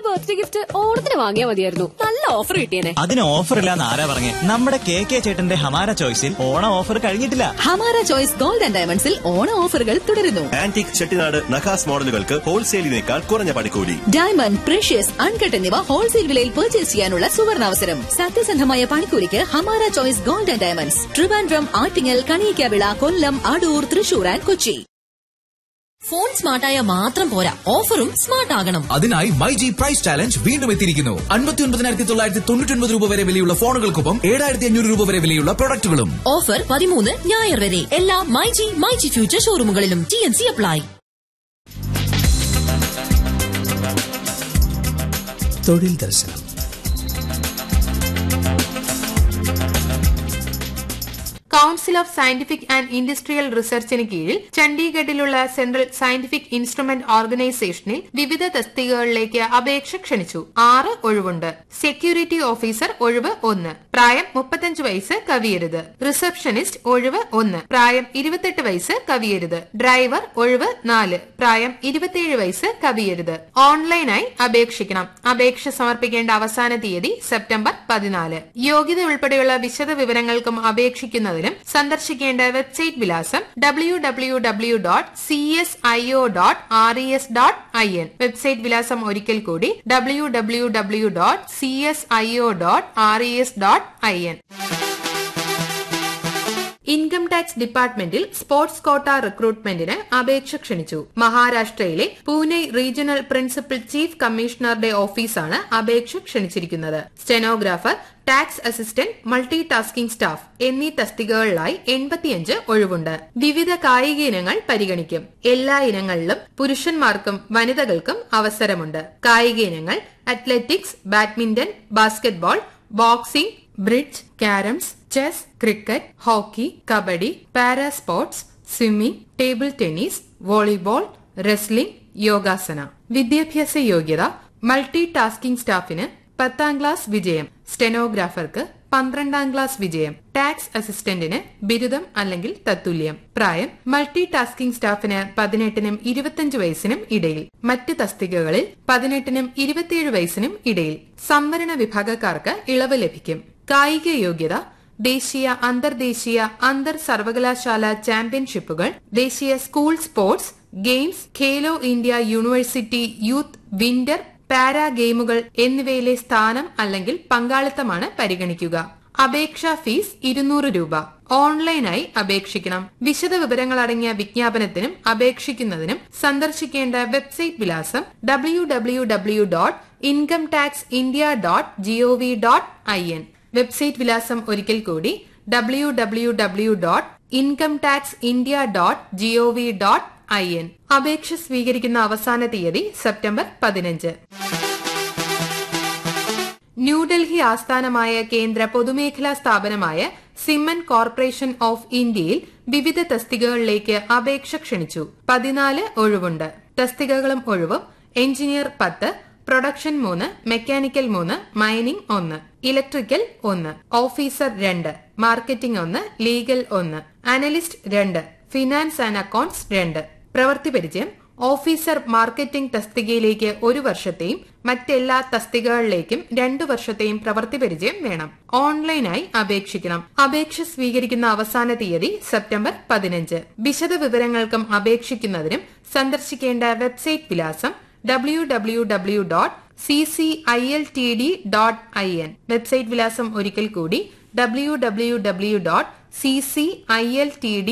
birthday gift ഓണത്തിന് വാങ്ങിയാ മതിയായിരുന്നു നല്ല ഓഫർ കിട്ടിയേനെ അതിന് ഓഫർ ഇല്ലാന്ന് ആരാ പറഞ്ഞേ നമ്മുടെ കെ കെ ചേട്ടന്റെ ഹമാര ചോയ്സിൽ ഓണം ഓഫർ കഴിഞ്ഞിട്ടില്ല ഹമാര ചോയ്സ് ഗോൾഡ് ആൻഡ് ഡയമണ്ട്സിൽ ഓണ ഓഫറുകൾ തുടരുന്നു ആന്റിക് ചെട്ടിനാട് നഖാസ് മോഡലുകൾക്ക് ഹോൾസെയിലിനേക്കാൾ കുറഞ്ഞ പണിക്കൂലി ഡയമണ്ട് പ്രഷ്യസ് അൺകട്ട് എന്നിവ ഹോൾസെയിൽ വിലയിൽ പർച്ചേസ് ചെയ്യാനുള്ള സുവർണാവസരം സത്യസന്ധമായ പണിക്കൂലിക്ക് Hamara choice gold and diamonds Trivandrum Attingal Kaniyikkavila Kollam Adoor Thrissur and Kochi phone സ്മാർട്ടായ മാത്രം പോരാ ഓഫറും സ്മാർട്ട് ആകണം അതിനായി മൈ ജി പ്രൈസ് ചാലഞ്ച് വീണ്ടും എത്തിയിരിക്കുന്നു അൻപത്തി ഒൻപതിനായിരത്തി തൊള്ളായിരത്തി തൊണ്ണൂറ്റി ഒൻപത് രൂപ വരെ വിലയുള്ള ഫോണുകൾക്കൊപ്പം ഏഴായിരത്തി അഞ്ഞൂറ് രൂപ വരെ വിലയുള്ള പ്രൊഡക്റ്റുകളും ഓഫർ പതിമൂന്ന് ഞായർ വരെ എല്ലാ മൈജി മൈജി ഫ്യൂച്ചർ ഷോറൂമുകളിലും ടി എൻ സി അപ്ലൈ തൊഴിൽ ദർശനം council of scientific and industrial റിസർച്ചിന് കീഴിൽ ചണ്ഡീഗഡിലുള്ള സെൻട്രൽ സയന്റിഫിക് ഇൻസ്ട്രുമെന്റ് ഓർഗനൈസേഷനിൽ വിവിധ തസ്തികകളിലേക്ക് അപേക്ഷ ക്ഷണിച്ചു ആറ് ഒഴിവുണ്ട് സെക്യൂരിറ്റി ഓഫീസർ ഒഴിവ് ഒന്ന് പ്രായം മുപ്പത്തഞ്ച് വയസ്സ് കവിയരുത് റിസപ്ഷനിസ്റ്റ് ഒഴിവ് ഒന്ന് പ്രായം ഇരുപത്തെട്ട് വയസ്സ് കവിയരുത് ഡ്രൈവർ ഒഴിവ് നാല് പ്രായം ഇരുപത്തിയേഴ് വയസ്സ് കവിയരുത് ഓൺലൈനായി അപേക്ഷിക്കണം അപേക്ഷ സമർപ്പിക്കേണ്ട അവസാന തീയതി സെപ്റ്റംബർ പതിനാല് യോഗ്യത ഉൾപ്പെടെയുള്ള വിശദ വിവരങ്ങൾക്കും അപേക്ഷിക്കുന്നതിനും സന്ദർശിക്കേണ്ട വെബ്സൈറ്റ് വിലാസം W W W dot C S I O dot R E S dot I N website വിലാസം ഒരിക്കൽ കൂടി W W W dot C S I O dot R E S dot I N income tax ഡിപ്പാർട്ട്മെന്റിൽ sports quota റിക്രൂട്ട്മെന്റിന് അപേക്ഷ ക്ഷണിച്ചു മഹാരാഷ്ട്രയിലെ Pune regional principal chief കമ്മീഷണറുടെ ഓഫീസാണ് അപേക്ഷ ക്ഷണിച്ചിരിക്കുന്നത് stenographer tax assistant multi tasking staff എന്നീ തസ്തികകളിലായി എൺപത്തിയഞ്ച് ഒഴിവുണ്ട് വിവിധ കായിക ഇനങ്ങൾ പരിഗണിക്കും എല്ലാ ഇനങ്ങളിലും പുരുഷന്മാർക്കും വനിതകൾക്കും അവസരമുണ്ട് കായിക ഇനങ്ങൾ athletics badminton basketball boxing bridge carroms chess cricket hockey kabaddi para sports swimming table tennis volleyball wrestling യോഗാസന വിദ്യാഭ്യാസ യോഗ്യത മൾട്ടി ടാസ്കിംഗ് സ്റ്റാഫിന് പത്താം ക്ലാസ് വിജയം സ്റ്റെനോഗ്രാഫർക്ക് പന്ത്രണ്ടാം ക്ലാസ് വിജയം ടാക്സ് അസിസ്റ്റന്റിന് ബിരുദം അല്ലെങ്കിൽ തത്തുല്യം പ്രായം മൾട്ടി ടാസ്കിംഗ് സ്റ്റാഫിന് പതിനെട്ടിനും ഇരുപത്തിയഞ്ച് വയസ്സിനും ഇടയിൽ മറ്റ് തസ്തികകളിൽ പതിനെട്ടിനും ഇരുപത്തിയേഴ് വയസ്സിനും ഇടയിൽ സംവരണ വിഭാഗക്കാർക്ക് ഇളവ് ലഭിക്കും കായിക യോഗ്യത ദേശീയ അന്തർദേശീയ അന്തർ സർവകലാശാല ചാമ്പ്യൻഷിപ്പുകൾ ദേശീയ school sports games Khelo India university youth winter para ഗെയിമുകൾ എന്നിവയിലെ സ്ഥാനം അല്ലെങ്കിൽ പങ്കാളിത്തമാണ് പരിഗണിക്കുക അപേക്ഷാ ഫീസ് ഇരുന്നൂറ് രൂപ ഓൺലൈനായി അപേക്ഷിക്കണം വിശദ വിവരങ്ങൾ അടങ്ങിയ വിജ്ഞാപനത്തിനും അപേക്ഷിക്കുന്നതിനും സന്ദർശിക്കേണ്ട വെബ്സൈറ്റ് വിലാസം W W W dot income tax India dot G O V dot I N website വിലാസം ഒരിക്കൽ കൂടി W W W dot income tax India dot G O V dot I N അപേക്ഷ സ്വീകരിക്കുന്ന അവസാന തീയതി സെപ്റ്റംബർ പതിനഞ്ച് ന്യൂഡൽഹി ആസ്ഥാനമായ കേന്ദ്ര പൊതുമേഖലാ സ്ഥാപനമായ സിമൻ കോർപ്പറേഷൻ ഓഫ് ഇന്ത്യയിൽ വിവിധ തസ്തികകളിലേക്ക് അപേക്ഷ ക്ഷണിച്ചു പതിനാല് ഒഴിവുണ്ട് തസ്തികകളും ഒഴിവും എഞ്ചിനീയർ പത്ത് പ്രൊഡക്ഷൻ മൂന്ന് മെക്കാനിക്കൽ മൂന്ന് മൈനിംഗ് ഒന്ന് ഇലക്ട്രിക്കൽ ഒന്ന് ഓഫീസർ രണ്ട് മാർക്കറ്റിംഗ് ഒന്ന് ലീഗൽ ഒന്ന് അനലിസ്റ്റ് രണ്ട് ഫിനാൻസ് ആൻഡ് അക്കൌണ്ട്സ് രണ്ട് പ്രവൃത്തി പരിചയം ഓഫീസർ മാർക്കറ്റിംഗ് തസ്തികയിലേക്ക് ഒരു വർഷത്തെയും മറ്റെല്ലാ തസ്തികകളിലേക്കും രണ്ടു വർഷത്തെയും പ്രവൃത്തി പരിചയം വേണം ഓൺലൈനായി അപേക്ഷിക്കണം അപേക്ഷ സ്വീകരിക്കുന്ന അവസാന തീയതി സെപ്റ്റംബർ പതിനഞ്ച് വിശദ വിവരങ്ങൾക്കും അപേക്ഷിക്കുന്നതിനും സന്ദർശിക്കേണ്ട വെബ്സൈറ്റ് വിലാസം W W W dot C C I L T D dot I N website വിലാസം ഒരിക്കൽ കൂടി W W W dot C C I L T D